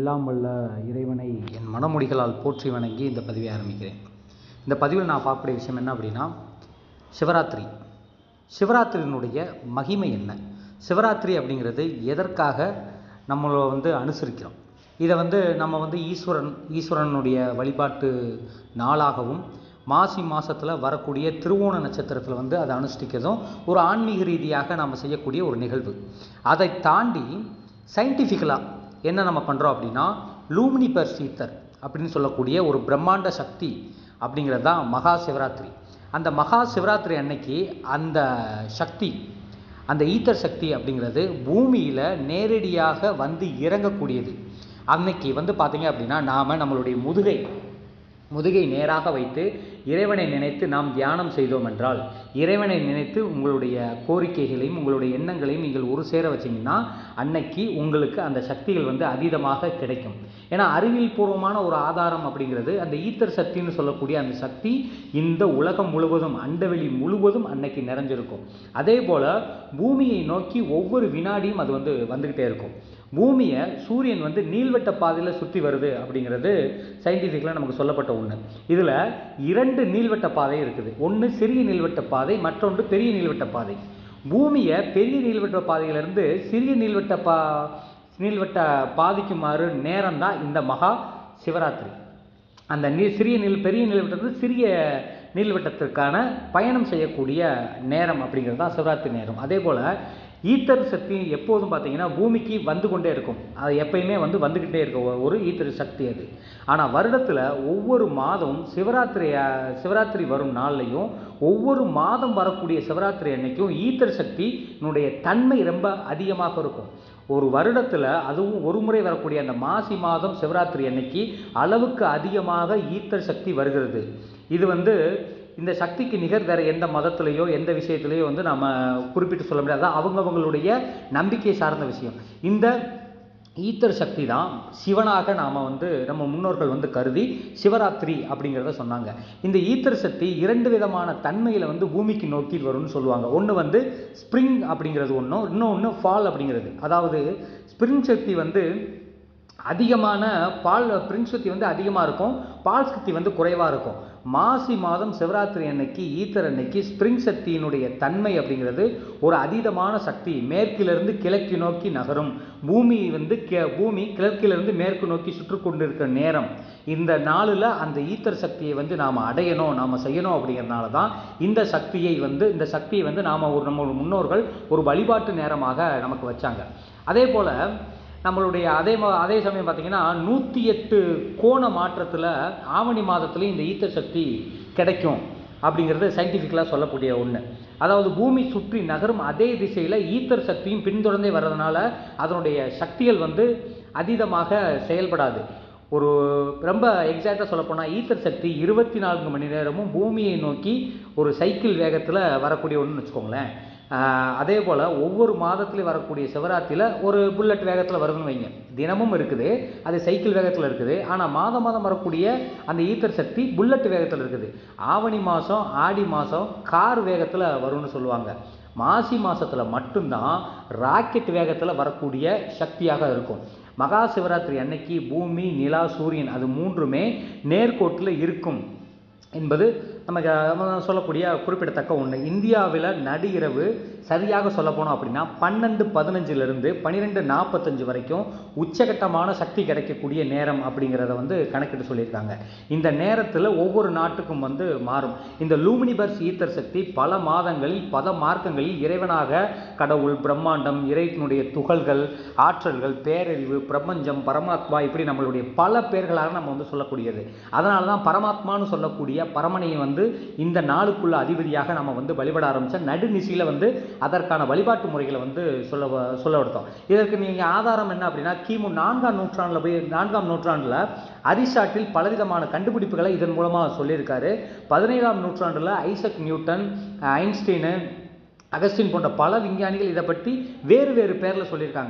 எல்லாம் வல்ல இறைவனை என் மனமொழிகளால் போற்றி வணங்கி இந்த பதிவை ஆரம்பிக்கிறேன் இந்த பதிவில் நான் பார்க்கக்கூடிய விஷயம் என்ன அப்படின்னா சிவராத்திரி சிவராத்திரியினுடைய மகிமை என்ன சிவராத்திரி அப்படிங்கிறது எதற்காக நம்மளை வந்து அனுசரிக்கிறோம் இதை வந்து நம்ம வந்து ஈஸ்வரன் ஈஸ்வரனுடைய வழிபாட்டு நாளாகவும் மாசி மாதத்தில் வரக்கூடிய திருவோண நட்சத்திரத்தில் வந்து அதை அனுஷ்டிக்கிறதும் ஒரு ஆன்மீக ரீதியாக நாம் செய்யக்கூடிய ஒரு நிகழ்வு அதை தாண்டி சயின்டிஃபிக்கலாக என்ன நம்ம பண்ணுறோம் அப்படின்னா லூமினி பர் சீத்தர் அப்படின்னு சொல்லக்கூடிய ஒரு பிரம்மாண்ட சக்தி அப்படிங்கிறது தான் மகா சிவராத்திரி அந்த மகா சிவராத்திரி அன்னைக்கு அந்த சக்தி அந்த ஈத்தர் சக்தி அப்படிங்கிறது பூமியில் நேரடியாக வந்து இறங்கக்கூடியது அன்னைக்கு வந்து பார்த்தீங்க அப்படின்னா நாம் நம்மளுடைய முதுகை முதுகை நேராக வைத்து இறைவனை நினைத்து நாம் தியானம் செய்தோம் என்றால் இறைவனை நினைத்து உங்களுடைய கோரிக்கைகளையும் உங்களுடைய எண்ணங்களையும் நீங்கள் ஒரு சேர வச்சிங்கன்னா அன்னைக்கு உங்களுக்கு அந்த சக்திகள் வந்து அதீதமாக கிடைக்கும் ஏன்னா அறிவியல் பூர்வமான ஒரு ஆதாரம் அப்படிங்கிறது அந்த ஈத்தர் சக்தின்னு சொல்லக்கூடிய அந்த சக்தி இந்த உலகம் முழுவதும் அண்டவெளி முழுவதும் அன்னைக்கு நிறைஞ்சிருக்கும் அதே போல் பூமியை நோக்கி ஒவ்வொரு வினாடியும் அது வந்து வந்துக்கிட்டே இருக்கும் பூமியை சூரியன் வந்து நீள்வட்ட பாதையில் சுற்றி வருது அப்படிங்கிறது சயின்டிஃபிக்கலாக நமக்கு சொல்லப்பட்ட ஒன்று இதில் இரண்டு நீள்வட்ட பாதை இருக்குது ஒன்று சிறிய நீள்வட்ட பாதை மற்றொன்று பெரிய நீள்வட்ட பாதை பூமியை பெரிய நீள்வட்ட பாதையிலிருந்து சிறிய நீள்வட்ட பா நீள்வட்ட பாதிக்குமாறு நேரம் தான் இந்த மகா சிவராத்திரி அந்த நீ சிறிய நீள் பெரிய நீள்வட்டத்தில் சிறிய நீள்வட்டத்திற்கான பயணம் செய்யக்கூடிய நேரம் அப்படிங்கிறது தான் சிவராத்திரி நேரம் அதே போல் ஈத்தர் சக்தி எப்போதும் பார்த்தீங்கன்னா பூமிக்கு வந்து கொண்டே இருக்கும் அது எப்பயுமே வந்து வந்துக்கிட்டே இருக்க ஒரு ஈத்தர் சக்தி அது ஆனால் வருடத்தில் ஒவ்வொரு மாதம் சிவராத்திரி சிவராத்திரி வரும் நாள்லையும் ஒவ்வொரு மாதம் வரக்கூடிய சிவராத்திரி அன்னைக்கும் ஈத்தர் சக்தியினுடைய தன்மை ரொம்ப அதிகமாக இருக்கும் ஒரு வருடத்தில் அதுவும் ஒரு முறை வரக்கூடிய அந்த மாசி மாதம் சிவராத்திரி அன்னைக்கு அளவுக்கு அதிகமாக ஈத்தர் சக்தி வருகிறது இது வந்து இந்த சக்திக்கு நிகர் வேறு எந்த மதத்துலேயோ எந்த விஷயத்துலையோ வந்து நம்ம குறிப்பிட்டு சொல்ல முடியாது அவங்கவங்களுடைய நம்பிக்கை சார்ந்த விஷயம் இந்த ஈத்தர் சக்தி தான் சிவனாக நாம் வந்து நம்ம முன்னோர்கள் வந்து கருதி சிவராத்திரி அப்படிங்கிறத சொன்னாங்க இந்த ஈத்தர் சக்தி இரண்டு விதமான தன்மையில் வந்து பூமிக்கு நோக்கி வரும்னு சொல்லுவாங்க ஒன்று வந்து ஸ்ப்ரிங் அப்படிங்கிறது ஒன்றும் இன்னொன்று ஃபால் அப்படிங்கிறது அதாவது ஸ்ப்ரிங் சக்தி வந்து அதிகமான பால் பிரிங் சக்தி வந்து அதிகமாக இருக்கும் பால் சக்தி வந்து குறைவாக இருக்கும் மாசி மாதம் சிவராத்திரி அன்னைக்கு ஈத்தர் அன்னைக்கு ஸ்ப்ரிங் சக்தியினுடைய தன்மை அப்படிங்கிறது ஒரு அதீதமான சக்தி மேற்கிலிருந்து கிழக்கு நோக்கி நகரும் பூமி வந்து கே பூமி கிழக்கிலிருந்து மேற்கு நோக்கி சுற்று கொண்டிருக்கிற நேரம் இந்த நாளில் அந்த ஈத்தர் சக்தியை வந்து நாம் அடையணும் நாம் செய்யணும் அப்படிங்கிறனால தான் இந்த சக்தியை வந்து இந்த சக்தியை வந்து நாம் ஒரு நம்ம முன்னோர்கள் ஒரு வழிபாட்டு நேரமாக நமக்கு வச்சாங்க அதே போல் நம்மளுடைய அதே மா அதே சமயம் பார்த்திங்கன்னா நூற்றி எட்டு கோண மாற்றத்தில் ஆவணி மாதத்துலேயும் இந்த ஈத்தர் சக்தி கிடைக்கும் அப்படிங்கிறது சயின்டிஃபிக்கலாக சொல்லக்கூடிய ஒன்று அதாவது பூமி சுற்றி நகரும் அதே திசையில் ஈத்தர் சக்தியும் பின்தொடர்ந்தே வர்றதுனால அதனுடைய சக்திகள் வந்து அதீதமாக செயல்படாது ஒரு ரொம்ப எக்ஸாக்டாக சொல்லப்போனால் ஈத்தர் சக்தி இருபத்தி நான்கு மணி நேரமும் பூமியை நோக்கி ஒரு சைக்கிள் வேகத்தில் வரக்கூடிய ஒன்றுன்னு வச்சுக்கோங்களேன் அதே போல் ஒவ்வொரு மாதத்துலேயும் வரக்கூடிய சிவராத்திரியில் ஒரு புல்லட் வேகத்தில் வருதுன்னு வைங்க தினமும் இருக்குது அது சைக்கிள் வேகத்தில் இருக்குது ஆனால் மாதம் மாதம் வரக்கூடிய அந்த ஈத்தர் சக்தி புல்லட் வேகத்தில் இருக்குது ஆவணி மாதம் ஆடி மாதம் கார் வேகத்தில் வரும்னு சொல்லுவாங்க மாசி மாதத்தில் மட்டும்தான் ராக்கெட் வேகத்தில் வரக்கூடிய சக்தியாக இருக்கும் மகா சிவராத்திரி அன்னைக்கு பூமி நிலா சூரியன் அது மூன்றுமே நேர்கோட்டில் இருக்கும் என்பது நமக்கு சொல்லக்கூடிய குறிப்பிடத்தக்க ஒன்று இந்தியாவில் நடு இரவு சரியாக சொல்ல போனோம் அப்படின்னா பன்னெண்டு பதினஞ்சிலிருந்து பன்னிரெண்டு நாற்பத்தஞ்சு வரைக்கும் உச்சகட்டமான சக்தி கிடைக்கக்கூடிய நேரம் அப்படிங்கிறத வந்து கணக்கிட்டு சொல்லியிருக்காங்க இந்த நேரத்தில் ஒவ்வொரு நாட்டுக்கும் வந்து மாறும் இந்த லூமினிபர்ஸ் ஈத்தர் சக்தி பல மாதங்களில் பல மார்க்கங்களில் இறைவனாக கடவுள் பிரம்மாண்டம் இறைவனுடைய துகள்கள் ஆற்றல்கள் பேரறிவு பிரபஞ்சம் பரமாத்மா இப்படி நம்மளுடைய பல பேர்களாக நம்ம வந்து சொல்லக்கூடியது அதனால தான் பரமாத்மான்னு சொல்லக்கூடிய பரமனையை வந்து இந்த நாளுக்குள்ள அதிபதியாக நம்ம வந்து வழிபட ஆரம்பித்தா நடுநிசையில் வந்து அதற்கான வழிபாட்டு முறைகளை வந்து சொல்ல சொல்ல எடுத்தோம் இதற்கு நீங்கள் ஆதாரம் என்ன அப்படின்னா கிமு நான்காம் நூற்றாண்டில் போய் நான்காம் நூற்றாண்டில் அரிஸ்டாட்டில் பலவிதமான கண்டுபிடிப்புகளை இதன் மூலமாக சொல்லியிருக்காரு பதினேழாம் நூற்றாண்டில் ஐசக் நியூட்டன் ஐன்ஸ்டீனு அகஸ்டின் போன்ற பல விஞ்ஞானிகள் இதை பற்றி வேறு வேறு பேரில் சொல்லியிருக்காங்க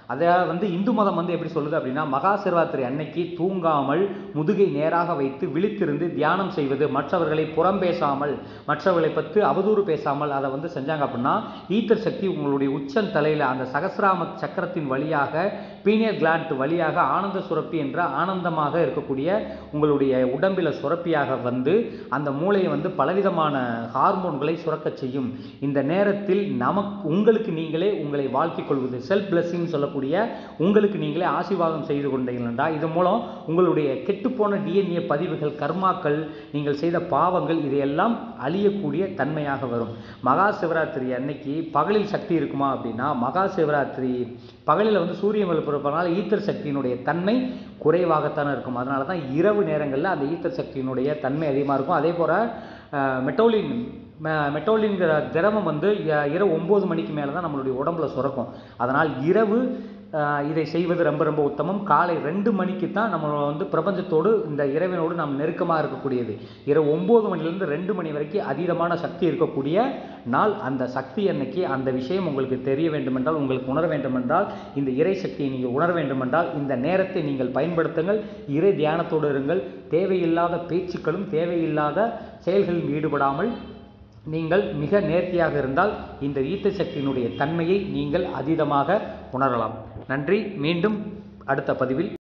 அதை வந்து இந்து மதம் வந்து எப்படி சொல்லுது அப்படின்னா மகா சிவராத்திரி அன்னைக்கு தூங்காமல் முதுகை நேராக வைத்து விழித்திருந்து தியானம் செய்வது மற்றவர்களை புறம் பேசாமல் மற்றவர்களை பற்றி அவதூறு பேசாமல் அதை வந்து செஞ்சாங்க அப்படின்னா ஈத்தர் சக்தி உங்களுடைய உச்சன் தலையில் அந்த சகசிராம சக்கரத்தின் வழியாக பீனியர் கிளாண்ட் வழியாக ஆனந்த சுரப்பி என்ற ஆனந்தமாக இருக்கக்கூடிய உங்களுடைய உடம்பில் சுரப்பியாக வந்து அந்த மூளையை வந்து பலவிதமான ஹார்மோன்களை சுரக்கச் செய்யும் இந்த நேரத்தில் நமக்கு உங்களுக்கு நீங்களே உங்களை வாழ்த்திக் கொள்வது செல்ஃப் பிளஸிங் சொல்லக்கூடிய உங்களுக்கு நீங்களே ஆசீர்வாதம் செய்து கொண்டீங்களா இது மூலம் உங்களுடைய கெட்டுப்போன டிஎன்ஏ பதிவுகள் கர்மாக்கள் நீங்கள் செய்த பாவங்கள் இதையெல்லாம் அழியக்கூடிய தன்மையாக வரும் மகா சிவராத்திரி அன்னைக்கு பகலில் சக்தி இருக்குமா அப்படின்னா மகா சிவராத்திரி பகலில் வந்து சூரியன் வெளிப்படுறதுனால ஈத்தர் சக்தியினுடைய தன்மை குறைவாகத்தானே இருக்கும் அதனால தான் இரவு நேரங்களில் அந்த ஈத்தர் சக்தியினுடைய தன்மை அதிகமாக இருக்கும் அதே போல் மெட்டோலின் மெட்டோலின்கிற திரவம் வந்து அஹ், இரவு ஒம்பது மணிக்கு மேலே தான் நம்மளுடைய உடம்புல சுரக்கும் அதனால் இரவு அஹ், இதை செய்வது ரொம்ப ரொம்ப உத்தமம் காலை ரெண்டு மணிக்கு தான் நம்ம வந்து பிரபஞ்சத்தோடு இந்த இறைவனோடு நாம் நெருக்கமாக இருக்கக்கூடியது இரவு ஒம்பது மணிலேருந்து ரெண்டு மணி வரைக்கும் அதீதமான சக்தி இருக்கக்கூடிய நாள் அந்த சக்தி அன்னைக்கு அந்த விஷயம் உங்களுக்கு தெரிய வேண்டுமென்றால் உங்களுக்கு உணர வேண்டுமென்றால் இந்த இறை சக்தியை நீங்கள் உணர வேண்டுமென்றால் இந்த நேரத்தை நீங்கள் பயன்படுத்துங்கள் இறை தியானத்தோடு இருங்கள் தேவையில்லாத பேச்சுக்களும் தேவையில்லாத செயல்களில் ஈடுபடாமல் நீங்கள் மிக நேர்த்தியாக இருந்தால் இந்த ஈத்த சக்தியினுடைய தன்மையை நீங்கள் அதீதமாக உணரலாம் நன்றி மீண்டும் அடுத்த பதிவில்